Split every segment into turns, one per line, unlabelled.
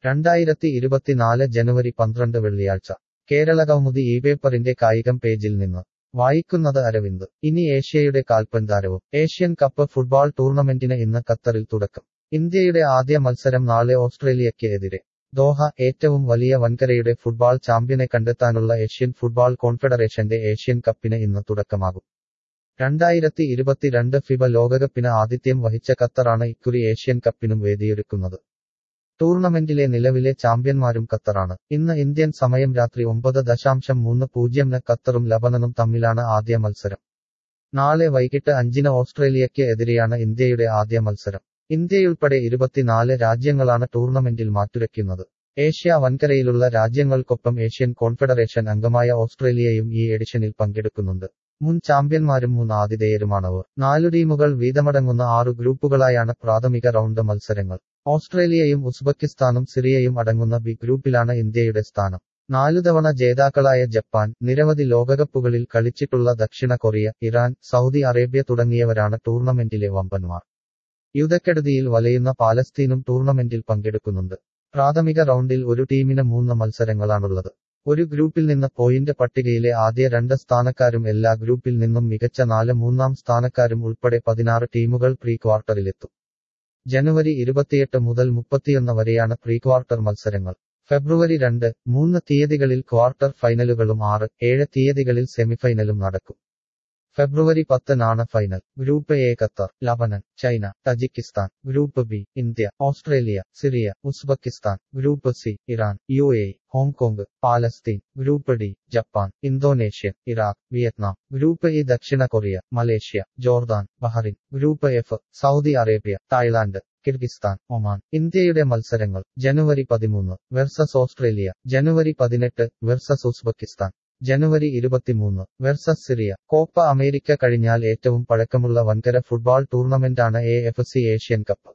രണ്ടായിരത്തി ഇരുപത്തിനാല് ജനുവരി പന്ത്രണ്ട് വെള്ളിയാഴ്ച കേരളകൗമുദി ഈ പേപ്പറിന്റെ കായികം പേജിൽ നിന്ന് വായിക്കുന്നത് അരവിന്ദ് ഇനി ഏഷ്യയുടെ കാൽപ്പന്താരവും ഏഷ്യൻ കപ്പ് ഫുട്ബോൾ ടൂർണമെന്റിന് ഇന്ന് ഖത്തറിൽ തുടക്കം ഇന്ത്യയുടെ ആദ്യ മത്സരം നാളെ ഓസ്ട്രേലിയയ്ക്ക് എതിരെ ദോഹ ഏറ്റവും വലിയ വൻകരയുടെ ഫുട്ബോൾ ചാമ്പ്യനെ കണ്ടെത്താനുള്ള ഏഷ്യൻ ഫുട്ബോൾ കോൺഫെഡറേഷന്റെ ഏഷ്യൻ കപ്പിന് ഇന്ന് തുടക്കമാകും രണ്ടായിരത്തി ഇരുപത്തിരണ്ട് ഫിബ ലോകകപ്പിന് ആതിഥ്യം വഹിച്ച ഖത്തറാണ് ഇക്കുറി ഏഷ്യൻ കപ്പിനും വേദിയൊരുക്കുന്നത് ടൂർണമെന്റിലെ നിലവിലെ ചാമ്പ്യന്മാരും ഖത്തറാണ് ഇന്ന് ഇന്ത്യൻ സമയം രാത്രി ഒമ്പത് ദശാംശം മൂന്ന് പൂജ്യംന് ഖത്തറും ലബനനും തമ്മിലാണ് ആദ്യ മത്സരം നാളെ വൈകിട്ട് അഞ്ചിന് ഓസ്ട്രേലിയയ്ക്ക് എതിരെയാണ് ഇന്ത്യയുടെ ആദ്യ മത്സരം ഇന്ത്യയുൾപ്പെടെ ഇരുപത്തിനാല് രാജ്യങ്ങളാണ് ടൂർണമെന്റിൽ മാറ്റുരയ്ക്കുന്നത് ഏഷ്യ വൻകരയിലുള്ള രാജ്യങ്ങൾക്കൊപ്പം ഏഷ്യൻ കോൺഫെഡറേഷൻ അംഗമായ ഓസ്ട്രേലിയയും ഈ എഡിഷനിൽ പങ്കെടുക്കുന്നുണ്ട് മുൻ ചാമ്പ്യന്മാരും മുൻ ആതിഥേയരുമാണവർ നാലു ടീമുകൾ വീതമടങ്ങുന്ന ആറു ഗ്രൂപ്പുകളായാണ് പ്രാഥമിക റൗണ്ട് മത്സരങ്ങൾ ഓസ്ട്രേലിയയും ഉസ്ബെക്കിസ്ഥാനും സിറിയയും അടങ്ങുന്ന ബി ഗ്രൂപ്പിലാണ് ഇന്ത്യയുടെ സ്ഥാനം നാലു തവണ ജേതാക്കളായ ജപ്പാൻ നിരവധി ലോകകപ്പുകളിൽ കളിച്ചിട്ടുള്ള ദക്ഷിണ കൊറിയ ഇറാൻ സൗദി അറേബ്യ തുടങ്ങിയവരാണ് ടൂർണമെന്റിലെ വമ്പന്മാർ യുദ്ധക്കെടുതിയിൽ വലയുന്ന പാലസ്തീനും ടൂർണമെന്റിൽ പങ്കെടുക്കുന്നുണ്ട് പ്രാഥമിക റൗണ്ടിൽ ഒരു ടീമിന് മൂന്ന് മത്സരങ്ങളാണുള്ളത് ഒരു ഗ്രൂപ്പിൽ നിന്ന് പോയിന്റ് പട്ടികയിലെ ആദ്യ രണ്ട് സ്ഥാനക്കാരും എല്ലാ ഗ്രൂപ്പിൽ നിന്നും മികച്ച നാല് മൂന്നാം സ്ഥാനക്കാരും ഉൾപ്പെടെ പതിനാറ് ടീമുകൾ പ്രീ ക്വാർട്ടറിലെത്തും ജനുവരി ഇരുപത്തിയെട്ട് മുതൽ മുപ്പത്തിയൊന്ന് വരെയാണ് പ്രീ ക്വാർട്ടർ മത്സരങ്ങൾ ഫെബ്രുവരി രണ്ട് മൂന്ന് തീയതികളിൽ ക്വാർട്ടർ ഫൈനലുകളും ആറ് ഏഴ് തീയതികളിൽ സെമിഫൈനലും നടക്കും ഫെബ്രുവരി പത്തിനാണ് final group A Qatar Lebanon China Tajikistan group B India Australia Syria Uzbekistan group C Iran U A Hong Kong Palestine group D Japan Indonesia Iraq Vietnam group E ദക്ഷിണ Korea Malaysia Jordan Bahrain group F Saudi Arabia Thailand Kyrgyzstan Oman ഇന്ത്യയുടെ മത്സരങ്ങൾ ജനുവരി പതിമൂന്ന് versus Australia ജനുവരി പതിനെട്ട് versus Uzbekistan ജനുവരി ഇരുപത്തിമൂന്ന് versus Syria Copa America കഴിഞ്ഞാൽ ഏറ്റവും പഴക്കമുള്ള വൻകര ഫുട്ബോൾ ടൂർണമെന്റാണ് A F C Asian cup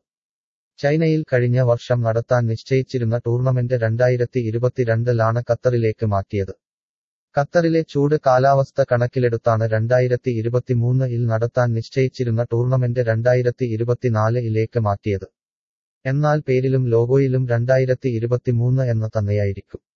ചൈനയിൽ കഴിഞ്ഞ വർഷം നടത്താൻ നിശ്ചയിച്ചിരുന്ന ടൂർണമെന്റ് രണ്ടായിരത്തി ഇരുപത്തിരണ്ടിലാണ് ഖത്തറിലേക്ക് മാറ്റിയത് ഖത്തറിലെ ചൂട് കാലാവസ്ഥ കണക്കിലെടുത്താണ് രണ്ടായിരത്തി ഇരുപത്തിമൂന്ന് ഇൽ നടത്താൻ നിശ്ചയിച്ചിരുന്ന ടൂർണമെന്റ് രണ്ടായിരത്തി ഇരുപത്തിനാല് ഇലേക്ക് മാറ്റിയത് എന്നാൽ പേരിലും ലോഗോയിലും രണ്ടായിരത്തി ഇരുപത്തിമൂന്ന് എന്ന് തന്നെയായിരിക്കും